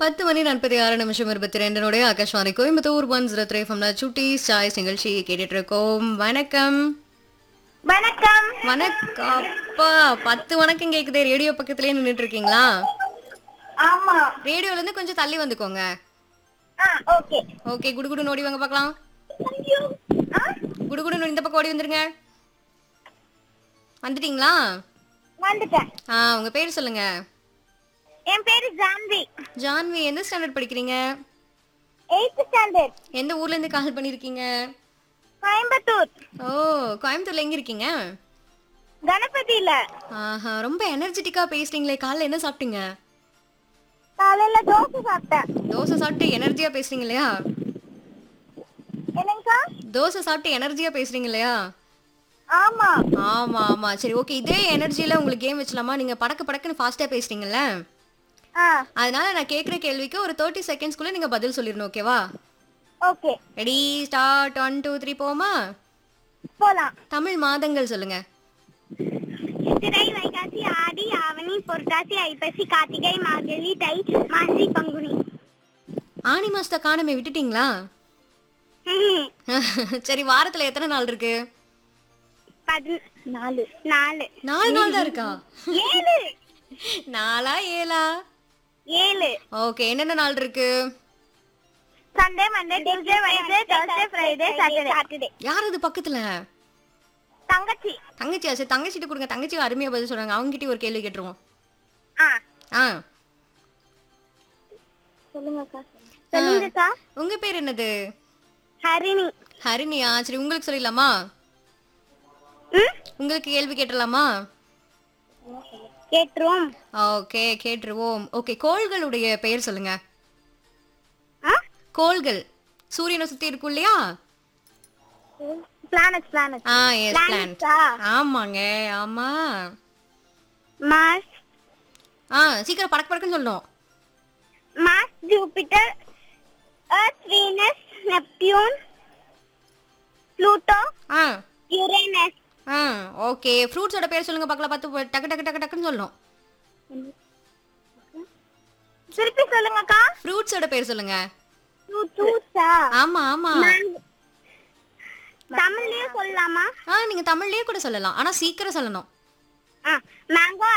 பத்து மணி நாற்பத்தி ஆறு நிமிஷம் இருபத்தி ரெண்டுனுடைய Akashvani Coimbatore one zero three ஃபம்ல சுட்டி சாய்ஸ் நிகழ்ச்சி கேட்டுட்டு இருக்கோம் வணக்கம் வணக்கம் வணக்கம் அப்பா பத்து வணக்கம் கேக்குதே ரேடியோ பக்கத்துலயே நின்னுட்டு இருக்கீங்களா ஆமா ரேடியோல இருந்து கொஞ்சம் தள்ளி வந்துக்கோங்க ஆ ஓகே ஓகே குடுகுடு நோடி வாங்க பார்க்கலாம் ஆ குடுகுடு இந்த பக்கம் ஓடி வந்துருங்க வந்துட்டீங்களா வந்துட்டேன் ஆ உங்க பேர் சொல்லுங்க என் பேரு ஜான்வி ஜான்வி எந்த ஸ்டாண்டர்ட் படிக்கிறீங்க எயித்து ஸ்டாண்டர்ட் எந்த ஊர்ல இருந்து கால் பண்ணிருக்கீங்க கோயம்புத்தூர் ஓ கோயம்புத்தூர்ல எங்க இருக்கீங்க கணபதியில ஆஹா ரொம்ப எனர்ஜெட்டிக்கா பேசுறீங்களே காலைல என்ன சாப்பிட்டீங்க காலையில தோசை சாப்பிட்டேன் தோசை சாப்பிட்டு எனர்ஜியா பேசுறீங்க இல்லையா என்னங்கக்கா தோசை சாப்பிட்டு எனர்ஜியா பேசுறீங்க இல்லையா ஆமா ஆமா ஆமா சரி ஓகே இதே எனர்ஜில உங்களுக்கு கேம் வச்சலாமா நீங்க படக்கு படக்குன்னு ஃபாஸ்டா பேசுறீங்கல்ல ஆ அதனால நான் கேக்குற கேள்விக்கு ஒரு தேர்ட்டி செகண்ட்ஸ்க்குள்ள நீங்க பதில் சொல்லிடணும் ஓகேவா okay ready start one two three போமா போலாம் தமிழ் மாதங்கள் சொல்லுங்க சித்திரை வைகாசி ஆடி ஆவணி புரட்டாசி ஐப்பசி கார்த்திகை மார்கழி தை மாசி பங்குனி ஆனி மாசத்தை காணமே விட்டுட்டீங்களா சரி வாரத்துல எத்தனை நாள் இருக்கு பதி நாலு நாலு நாலு நாள் தான் இருக்கா ஏழு நாலா ஏழா ஏழு ஓகே என்னென்ன நாள் இருக்கு Sunday Monday Tuesday Wednesday Thursday Friday Saturday Saturday யார் இது பக்கத்துல தங்கச்சி தங்கச்சியா சரி தங்கச்சிட்டு கொடுங்க தங்கச்சி அருமையா பதில் சொல்றாங்க அவங்க கிட்ட ஒரு கேள்வி கேட்டுருவோம் ஆ ஆ சொல்லுங்கக்கா சொல்லுங்கக்கா உங்க பேர் என்னது ஹரிணி ஹரிணியா சரி உங்களுக்கு சொல்லிடலாமா ம் உங்களுக்கு கேள்வி கேட்டலாமா கேட்டுருவோம் ஓகே கேட்டுருவோம் ஓகே கோள்களுடைய பெயர் சொல்லுங்க ஆ கோள்கள் சூரியனை சுத்தி இருக்கும் இல்லையா பிளானட் பிளானட் ஆ எஸ் பிளான்ட் பிளானட்ஸா ஆமாங்க ஆமா மார்ஸ் ஆ சீக்கிரம் படக்கு படக்குன்னு சொல்லணும் Mars Jupiter Earth Venus Neptune Pluto ஆ யுரேனஸ் ஆ ஓகே ஃப்ரூட்ஸோட பேர் சொல்லுங்க பார்க்கலாம் பார்த்து டக்கு டக்கு டக்கு டக்குன்னு சொல்லணும் திருப்பி சொல்லுங்கக்கா ஃப்ரூட்ஸோட பேர் சொல்லுங்க ஃப்ரூட்ஸா ஆமா ஆமா தமிழ்லயும் சொல்லலாமா ஆ நீங்க தமிழ்லயே கூட சொல்லலாம் ஆனா சீக்கிரம் சொல்லணும் ஆ மேங்கோ